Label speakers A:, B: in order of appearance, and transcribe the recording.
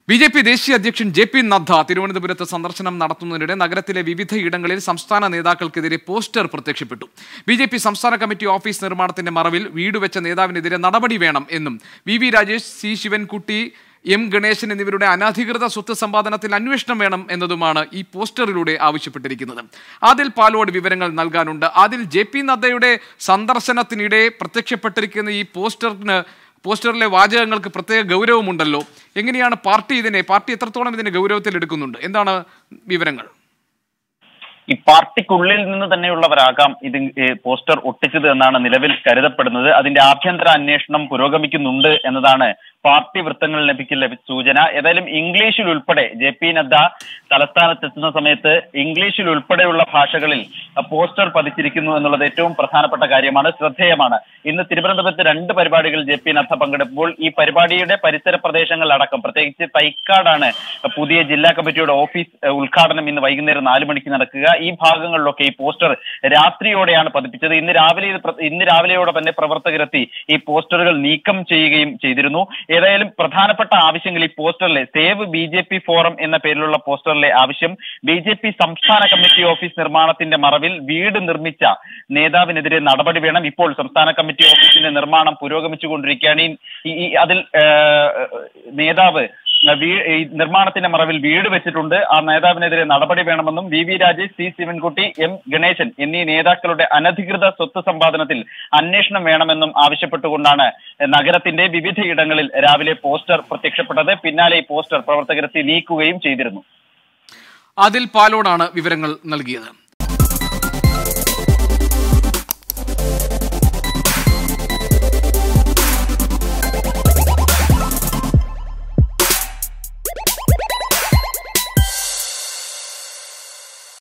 A: B J P ദേശീയ അധ്യക്ഷൻ J P Nadda തിരുവനന്തപുരത്ത് സന്ദർശനം നടത്തുന്നതിനിടെ നഗരത്തിലെ വിവിധ ഇടങ്ങളിൽ സംസ്ഥാന നേതാക്കൾക്കെതിരെ പോസ്റ്റർ പ്രത്യക്ഷപ്പെട്ടു ബി ജെ പി സംസ്ഥാന കമ്മിറ്റി ഓഫീസ് നിർമ്മാണത്തിന്റെ മറവിൽ വീട് വെച്ച നേതാവിനെതിരെ നടപടി വേണം എന്നും V V Rajesh C Sivankutty M Ganesan എന്നിവരുടെ അനധികൃത സ്വത്ത് സമ്പാദനത്തിൽ അന്വേഷണം വേണം എന്നതുമാണ് ഈ പോസ്റ്ററിലൂടെ ആവശ്യപ്പെട്ടിരിക്കുന്നത് അതിൽ പാലോട് വിവരങ്ങൾ നൽകാനുണ്ട് അതിൽ ജെ പി നദ്ദയുടെ സന്ദർശനത്തിനിടെ പ്രത്യക്ഷപ്പെട്ടിരിക്കുന്ന ഈ പോസ്റ്ററിന് പോസ്റ്ററിലെ വാചകങ്ങൾക്ക് പ്രത്യേക ഗൗരവമുണ്ടല്ലോ എങ്ങനെയാണ് പാർട്ടി ഇതിനെ പാർട്ടി എത്രത്തോളം ഇതിനെ ഗൗരവത്തിൽ എടുക്കുന്നുണ്ട് എന്താണ് വിവരങ്ങൾ
B: ഈ പാർട്ടിക്കുള്ളിൽ നിന്ന് തന്നെയുള്ളവരാകാം ഇത് ഏ, പോസ്റ്റർ ഒട്ടിച്ചത് എന്നാണ് നിലവിൽ കരുതപ്പെടുന്നത് അതിന്റെ ആഭ്യന്തര അന്വേഷണം പുരോഗമിക്കുന്നുണ്ട് എന്നതാണ് പാർട്ടി വൃത്തങ്ങളിൽ ലഭിക്കുന്ന ലഭിച്ച സൂചന ഏതായാലും ഇംഗ്ലീഷിൽ ഉൾപ്പെടെ ജെ പി നദ്ദ തലസ്ഥാനത്തെത്തുന്ന സമയത്ത് ഇംഗ്ലീഷിൽ ഉൾപ്പെടെയുള്ള ഭാഷകളിൽ അ, പോസ്റ്റർ പതിച്ചിരിക്കുന്നു എന്നുള്ളത് ഏറ്റവും പ്രധാനപ്പെട്ട കാര്യമാണ് ശ്രദ്ധേയമാണ് ഇന്ന് തിരുവനന്തപുരത്ത് രണ്ട് പരിപാടികൾ ജെ പി നദ്ദ പങ്കെടുക്കുമ്പോൾ ഈ പരിപാടിയുടെ പരിസര പ്രദേശങ്ങളിലടക്കം പ്രത്യേകിച്ച് തൈക്കാടാണ് പുതിയ ജില്ലാ കമ്മിറ്റിയുടെ ഓഫീസ് എ, ഉദ്ഘാടനം ഇന്ന് വൈകുന്നേരം നാല് മണിക്ക് നടക്കുക ഈ ഭാഗങ്ങളിലൊക്കെ ഈ പോസ്റ്റർ രാത്രിയോടെയാണ് പതിപ്പിച്ചത് ഇന്ന് രാവിലെ ഇത് പ്ര- ഇന്ന് രാവിലെയോടെ തന്നെ പ്രവർത്തകരെത്തി ഈ പോസ്റ്ററുകൾ നീക്കം ചെയ്യുകയും ചെയ്തിരുന്നു ഏതായാലും പ്രധാനപ്പെട്ട ആവശ്യങ്ങൾ ഈ പോസ്റ്ററിലെ save B J P forum എന്ന പേരിലുള്ള പോസ്റ്ററിലെ ആവശ്യം ബി ജെ പി സംസ്ഥാന കമ്മിറ്റി ഓഫീസ് നിർമ്മാണത്തിന്റെ മറവിൽ വീട് നിർമ്മിച്ച നേതാവിനെതിരെ നടപടി വേണം ഇപ്പോൾ സംസ്ഥാന കമ്മിറ്റി ഓഫീസിന്റെ നിർമ്മാണം പുരോഗമിച്ചുകൊണ്ടിരിക്കുകയാണ് ഈ- ഈ- ഈ അതിൽ ഏഹ്, നേതാവ് വീ- ഈ നിർമ്മാണത്തിന്റെ മറവിൽ വീട് വെച്ചിട്ടുണ്ട് ആ നേതാവിനെതിരെ നടപടി വേണമെന്നും V V Rajesh C Sivankutty M Ganesan എന്നീ നേതാക്കളുടെ അനധികൃത സ്വത്ത് സമ്പാദനത്തിൽ അന്വേഷണം വേണമെന്നും ആവശ്യപ്പെട്ടുകൊണ്ടാണ് നഗരത്തിന്റെ വിവിധയിടങ്ങളിൽ രാവിലെ പോസ്റ്റർ പ്രത്യക്ഷപ്പെട്ടത് പിന്നാലെ ഈ പോസ്റ്റർ പ്രവർത്തകരെത്തി നീക്കുകയും ചെയ്തിരുന്നു
A: അതിൽ പാലോടാണ് വിവരങ്ങൾ നൽകിയത്